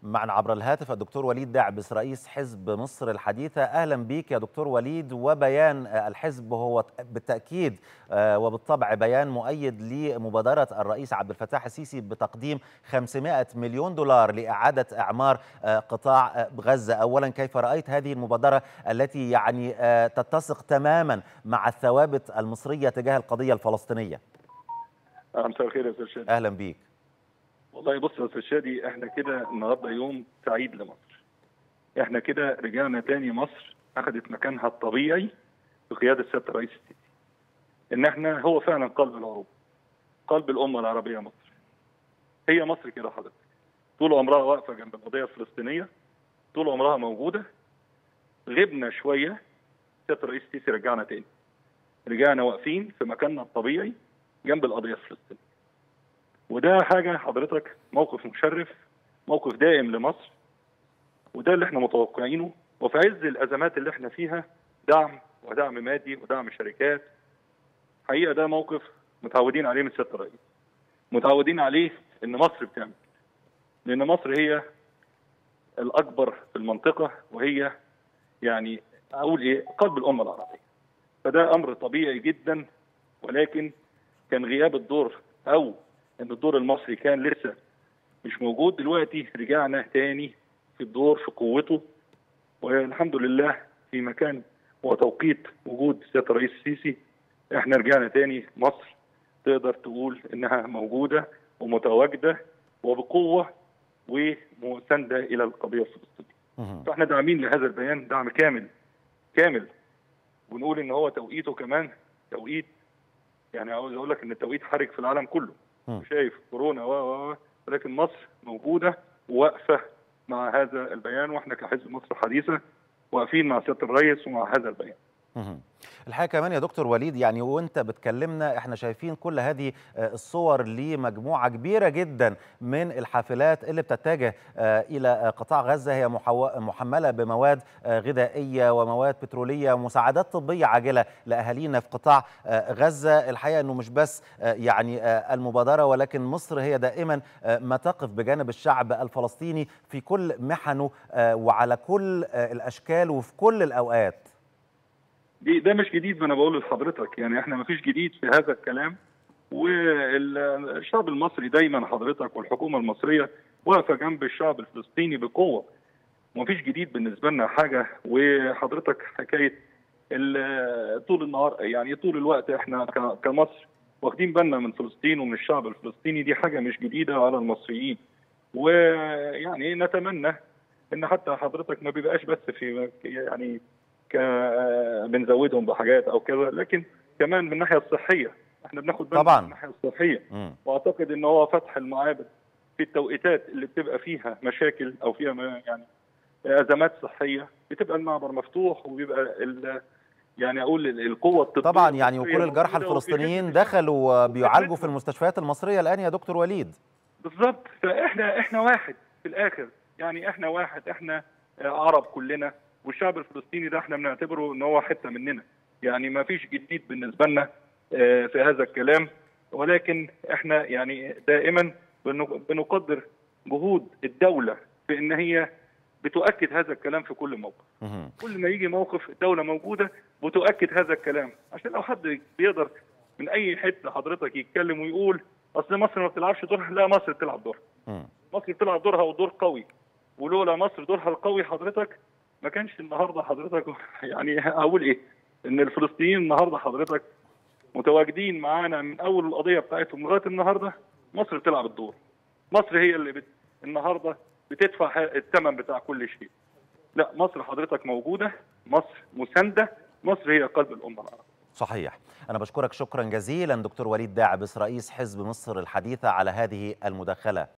معنا عبر الهاتف الدكتور وليد داعبس رئيس حزب مصر الحديثة أهلا بك يا دكتور وليد وبيان الحزب هو بالتأكيد وبالطبع بيان مؤيد لمبادرة الرئيس عبد الفتاح السيسي بتقديم 500 مليون دولار لإعادة إعمار قطاع غزة أولا كيف رأيت هذه المبادرة التي يعني تتسق تماما مع الثوابت المصرية تجاه القضية الفلسطينية مساء الخير يا استاذ شادي أهلا بيك والله بص يا استاذ شادي احنا كده النهارده يوم سعيد لمصر احنا كده رجعنا تاني مصر اخذت مكانها الطبيعي بقياده سياده الرئيس السيسي ان احنا هو فعلا قلب العروبه قلب الامه العربيه مصر هي مصر كده حضرتك طول عمرها واقفه جنب القضيه الفلسطينيه طول عمرها موجوده غبنا شويه سياده الرئيس السيسي رجعنا تاني رجعنا واقفين في مكاننا الطبيعي جنب القضيه الفلسطينيه وده حاجه حضرتك موقف مشرف موقف دائم لمصر وده اللي احنا متوقعينه وفي عز الازمات اللي احنا فيها دعم ودعم مادي ودعم شركات حقيقه ده موقف متعودين عليه من سياده الرئيس متعودين عليه ان مصر بتعمل لان مصر هي الاكبر في المنطقه وهي يعني اقول ايه قلب الامه العربيه فده امر طبيعي جدا ولكن كان غياب الدور او ان الدور المصري كان لسه مش موجود دلوقتي رجعنا تاني في الدور في قوته والحمد لله في مكان وتوقيت وجود سياده الرئيس السيسي احنا رجعنا تاني مصر تقدر تقول انها موجوده ومتواجده وبقوه ومسانده الى القضيه الفلسطينيه. فاحنا داعمين لهذا البيان دعم كامل كامل ونقول ان هو توقيته كمان توقيت يعني عاوز اقول لك ان التوقيت حرج في العالم كله شايف كورونا و ولكن مصر موجوده وواقفه مع هذا البيان واحنا كحزب مصر حديثه واقفين مع سياده الرئيس ومع هذا البيان. الحقيقه كمان يا دكتور وليد يعني وانت بتكلمنا احنا شايفين كل هذه الصور لمجموعه كبيره جدا من الحافلات اللي بتتجه الى قطاع غزه هي محمله بمواد غذائيه ومواد بتروليه ومساعدات طبيه عاجله لاهالينا في قطاع غزه الحقيقه انه مش بس يعني المبادره ولكن مصر هي دائما ما تقف بجانب الشعب الفلسطيني في كل محنه وعلى كل الاشكال وفي كل الاوقات دي ده مش جديد ما انا بقول لحضرتك يعني احنا ما فيش جديد في هذا الكلام والشعب المصري دايما حضرتك والحكومه المصريه واقفه جنب الشعب الفلسطيني بقوه ما فيش جديد بالنسبه لنا حاجه وحضرتك حكايه طول النهار يعني طول الوقت احنا كمصر واخدين بالنا من فلسطين ومن الشعب الفلسطيني دي حاجه مش جديده على المصريين ويعني نتمنى ان حتى حضرتك ما بيبقاش بس في يعني بنزودهم بحاجات او كذا لكن كمان من الناحيه الصحيه احنا بناخد بالنا طبعا من الناحيه الصحيه م. واعتقد ان هو فتح المعابد في التوقيتات اللي بتبقى فيها مشاكل او فيها يعني ازمات صحيه بتبقى المعبر مفتوح وبيبقى ال يعني اقول القوه الطبيه طبعا يعني وكل الجرحى الفلسطينيين دخلوا وبيعالجوا في المستشفيات المصريه الان يا دكتور وليد بالظبط فاحنا احنا واحد في الاخر يعني احنا واحد احنا عرب كلنا والشعب الفلسطيني ده احنا بنعتبره ان هو حته مننا يعني ما فيش جديد بالنسبه لنا في هذا الكلام ولكن احنا يعني دائما بنقدر جهود الدوله في ان هي بتؤكد هذا الكلام في كل موقف كل ما يجي موقف الدوله موجوده بتؤكد هذا الكلام عشان لو حد بيقدر من اي حته حضرتك يتكلم ويقول اصل مصر ما بتلعبش دورها لا مصر بتلعب دورها مصر بتلعب دورها ودور قوي ولولا مصر دورها القوي حضرتك ما كانش النهارده حضرتك يعني اقول ايه ان الفلسطينيين النهارده حضرتك متواجدين معانا من اول القضيه بتاعتهم لغايه النهارده مصر بتلعب الدور مصر هي اللي بت... النهارده بتدفع الثمن بتاع كل شيء لا مصر حضرتك موجوده مصر مسانده مصر هي قلب الامه العربيه صحيح أنا بشكرك شكرا جزيلا دكتور وليد داعبس رئيس حزب مصر الحديثة على هذه المداخلة